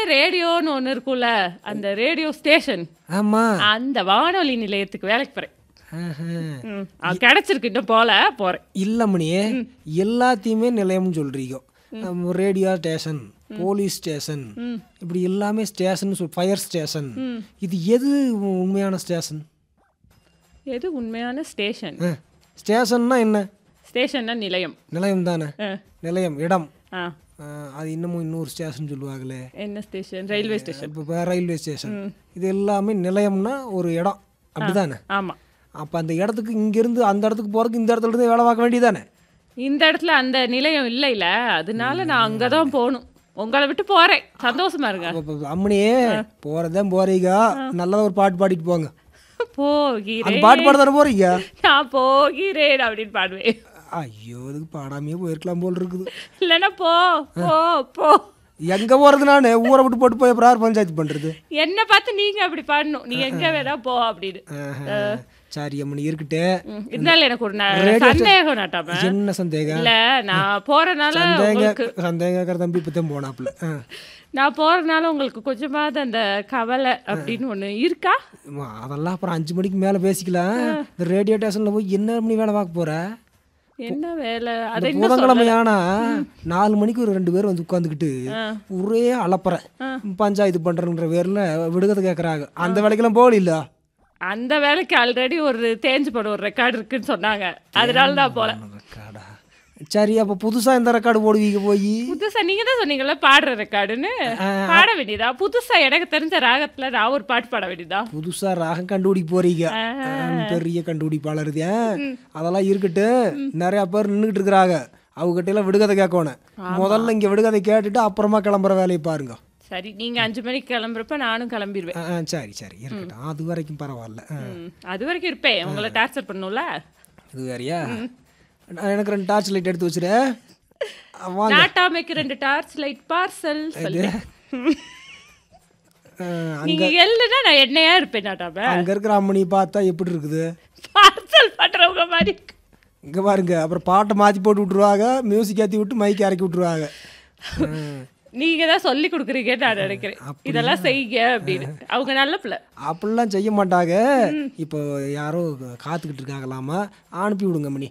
ரேடியோன்னு ஒண்ணு இருக்கும்ல அந்த ரேடியோ ஸ்டேஷன் ஆமா அந்த வானொலி நிலையத்துக்கு வேலைக்கு போறேன் ஆஹா. ம், அது கிடைச்சிருக்கு இன்னும் போல போறேன் இல்ல மணியே எல்லாத்தையுமே நிலையம்னு சொல்றீங்க ரேடியோ ஸ்டேஷன் போலீஸ் ஸ்டேஷன் இப்படி எல்லாமே ஸ்டேஷன் சொல் ஃபயர் ஸ்டேஷன் இது எது உண்மையான ஸ்டேஷன் எது உண்மையான ஸ்டேஷன் ஸ்டேஷன்னா என்ன ஸ்டேஷன்னா நிலையம் நிலையம் தானே ஆ. நிலையம் இடம் ஆ ஆ, அது இன்னமும் இன்னொரு ஸ்டேஷன் சொல்லுவாங்களே என்ன ஸ்டேஷன் ரயில்வே ஸ்டேஷன் இப்போ ரயில்வே ஸ்டேஷன் இது எல்லாமே நிலையம்னா ஒரு இடம் அப்படிதானே ஆமா அப்போ அந்த இடத்துக்கு இங்கேருந்து அந்த இடத்துக்கு போகிறதுக்கு இந்த இடத்துல இருந்து வேலை பார்க்க வேண்டியதானே இந்த இடத்துல அந்த நிலையம் இல்லைல அதனால நான் அங்கதான் போகணும் உங்களை விட்டு போறேன் சந்தோஷமா இருங்க அப்ப அம்மனியே போகிறதான் போறீங்க நல்லதா ஒரு பாட்டு பாடிட்டு போங்க அந்த போகிறேன் பாட்டு பாட தானே போறீங்க நான் போகிறேன் அப்படின்னு பாடுவேன் ஐயோ இதுக்கு பாடாமையே போயிருக்கலாம் போல் இருக்குது இல்லைன்னா போ போ போ எங்கே போகிறது நான் ஊரை விட்டு போட்டு போய் அப்புறம் யார் பஞ்சாயத்து பண்ணுறது என்ன பார்த்து நீங்க அப்படி பாடணும் நீ எங்க வேணா போ அப்படின்னு சரி அம்மனி இருக்கட்டு ம், இருந்தாலும் எனக்கு ஒரு ந- சந்தேகம் நாட்டாம என்ன சந்தேகம் இல்ல நான் போறனால உங்களுக்கு சந்தேக சந்தேகக்கார தம்பி இப்போ தான் போனாப்புல ஆ. நான் போறனால உங்களுக்கு கொஞ்சமாவது அந்த கவலை அப்படின்னு ஒண்ணு இருக்கா அம்மா, அதெல்லாம் அப்புறம் அஞ்சு மணிக்கு மேலே பேசிக்கலாம் இந்த ரேடியோ ஸ்டேஷனில் போய் என்ன பண்ணி வேலை பார்க்க போற என்ன வேலை இந்த அதை இன்னும் புதன்கிழமை ஆனா நாலு மணிக்கு ஒரு ரெண்டு பேர் வந்து உட்காந்துக்கிட்டு ஒரே அலப்பற பஞ்சாயத்து பண்றன்ற பேர்ல விடுகதை கேட்கறாங்க அந்த வேலைக்கெல்லாம் போகல அந்த வேலைக்கு ஆல்ரெடி ஒரு தேஞ்சு போட ஒரு ரெக்கார்டு இருக்குன்னு சொன்னாங்க அதனால தான் போல ரெக்கார்டா சரி அப்ப புதுசா இந்த ரெக்கார்டு போடுவீங்க போய் புதுசா நீங்க தான் சொன்னீங்கல்ல பாடுற ரெக்கார்டுன்னு பாட வேண்டியதா புதுசா எனக்கு தெரிஞ்ச ராகத்துல நான் ஒரு பாட்டு பாட வேண்டியதா புதுசா ராகம் கண்டுபிடிக்க போறீங்க ஆ, பெரிய கண்டுபிடிப்பாளர் இது ஏன்? அதெல்லாம் இருக்கட்டும் நிறைய பேர் நின்றுட்டு இருக்கிறாங்க அவங்ககிட்ட எல்லாம் விடுகதை கேட்கணும் முதல்ல இங்க விடுகதை கேட்டுட்டு அப்புறமா கிளம்புற வேலையை பாருங்க சரி நீங்க அஞ்சு மணிக்கு கிளம்புறப்ப நானும் கிளம்பிடுவேன் ஆ, ஆ, சரி சரி இருக்கட்டும் அது வரைக்கும் பரவாயில்ல ஆ. ம், அது வரைக்கும் இருப்பேன் உங்களை டார்ச்சர் பண்ணும்ல இது வேறையா நான் எனக்கு ரெண்டு டார்ச் லைட் எடுத்து வச்சுரு ஆ, வாங்க நாட்டாமைக்கு ரெண்டு டார்ச் லைட் பார்சல் சொல்லு ஆ, நீங்க எல்லுனா நான் என்னையா இருப்பேன் நாட்டாம அங்க இருக்கிற அம்மனி பார்த்தா எப்படி இருக்குது பார்சல் பண்றவங்க மாதிரி இருக்கு. இங்க பாருங்க அப்புறம் பாட்டை மாத்தி போட்டு விட்டுருவாங்க மியூசிக் ஏத்தி விட்டு மைக் இறக்கி விட்டுருவாங்க ஆ. நீங்க தான் சொல்லி கொடுக்குறீங்கன்னு நான் நினைக்கிறேன் இதெல்லாம் செய்யுங்க அப்படின்னு அவங்க நல்ல பிள்ளை அப்படிலாம் செய்ய மாட்டாங்க இப்போ யாரோ காத்துக்கிட்டு இருக்காங்களாமா அனுப்பி விடுங்க மணி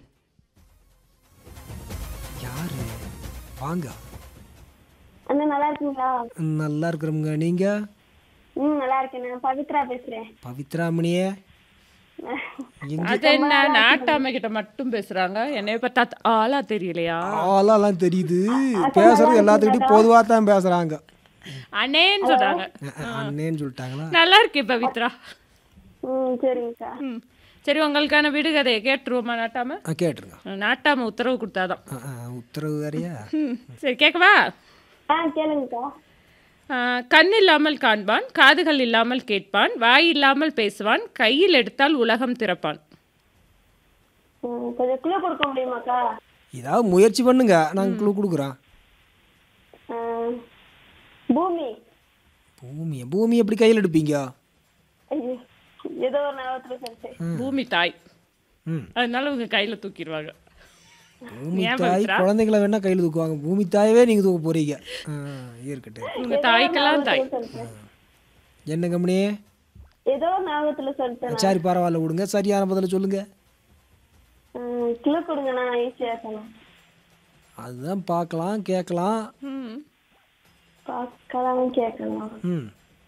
யாரு வாங்க அண்ணா நல்லா இருக்கீங்களா நல்லா இருக்கிறவங்க நீங்க ம் நல்லா இருக்கேன் நான் பவித்ரா பேசுறேன் பவித்ரா மணியே எங்க அது என்ன நாட்டாமை கிட்ட மட்டும் பேசுறாங்க என்னைய பார்த்தா ஆளா தெரியலையா ஆளாலாம் தெரியுது பேசுறது எல்லாத்துக்கிட்டையும் பொதுவாக தான் பேசுறாங்க அண்ணேன்னு சொல்றாங்க அஹ், அஹ், அண்ணேன்னு சொல்லிட்டாங்களா நல்லா இருக்கு பவித்ரா ம் சரிங்கக்கா ம் சரி உங்களுக்கான விடுகதையை கேட்டுருவோமா நாட்டாம ஆ, கேட்டுருங்க நாட்டாம உத்தரவு கொடுத்தாதான் ஆ, ஆ, உத்தரவு வேறையா ம் சரி கேட்கவா ஆ கேளுங்கக்கா ஆ, கண் இல்லாமல் காண்பான் காதுகள் இல்லாமல் கேட்பான் வாய் இல்லாமல் பேசுவான் கையில் எடுத்தால் உலகம் திறப்பான் ம் கொஞ்சம் குழு கொடுக்க முடியுமாக்கா ஏதாவது முயற்சி பண்ணுங்க நாங்கள் குழு கொடுக்குறோம் ஆ, பூமி பூமி பூமி எப்படி கையில் எடுப்பீங்க ஐயோ, ஏதோ ஒரு ஞாபகத்துல சொல்லிட்டேன் பூமி தாய் ம் அதனால உங்க கையில தூக்கிடுவாங்க பூமி ஏன் தாய் பவித்ரா? குழந்தைங்கள வேணா கையில் தூக்குவாங்க பூமி தாயவே நீங்கள் தூக்க போறீங்க ஆ, இருக்கட்டும் உங்க தாய்க்கெல்லாம் தாய் சொல்லிட்டேன் என்ன கம்பெனி ஏதோ ஒரு ஞாபகத்துல சொல்லிட்டேன் சரி பரவாயில்ல விடுங்க சரியான பதில சொல்லுங்க ம் கிளு கொடுங்க நான் ஈஸியா சொன்னேன் அதுதான் பார்க்கலாம் கேட்கலாம் ம் பார்க்கலாம் கேட்கலாம் ம்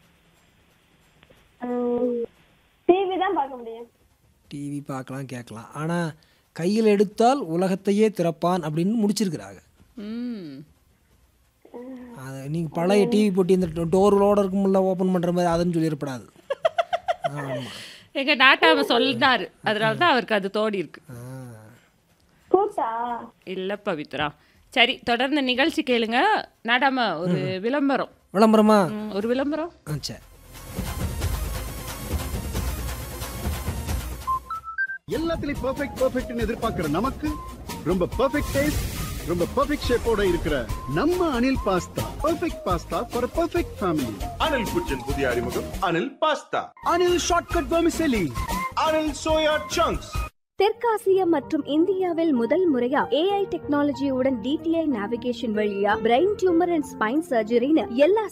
டிவி தான் பார்க்க முடியும் டிவி பார்க்கலாம் கேட்கலாம் ஆனால் கையில் எடுத்தால் உலகத்தையே திறப்பான் அப்படின்னு முடிச்சிருக்கிறாங்க ம் அது நீங்கள் பழைய டிவி போட்டி இந்த டோர்களோட இருக்கும்ல ஓப்பன் பண்ணுற மாதிரி அதுன்னு சொல்லிடப்படாது ஆமாம் எங்க நாட்டாம சொன்னாரு அதனால தான் அவருக்கு அது தோடி இருக்கு கூட்டா இல்ல பவித்ரா சரி தொடர்ந்து நிகழ்ச்சி கேளுங்க நாடாம ஒரு விளம்பரம் விளம்பரமா ம், ஒரு விளம்பரம் ஆ சரி எல்லாத்துலயும் பெர்ஃபெக்ட் பெர்ஃபெக்ட்னு எதிர்பார்க்கிற நமக்கு ரொம்ப பெர்ஃபெக்ட் டேஸ்ட் ரொம்ப பெர்ஃபெக்ட் ஷேப்போட இருக்கிற நம்ம Anil pasta perfect pasta for perfect family Anil kitchen புதிய அறிமுகம் Anil pasta Anil shortcut vermicelli Anil soya chunks தெற்காசியா மற்றும் இந்தியாவில் முதல் முறையா ஏஐ டெக்னாலஜியுடன் டிடிஐ நேவிகேஷன் வழியா பிரெயின் டியூமர் அண்ட் ஸ்பைன் சர்ஜரின்னு எல்லா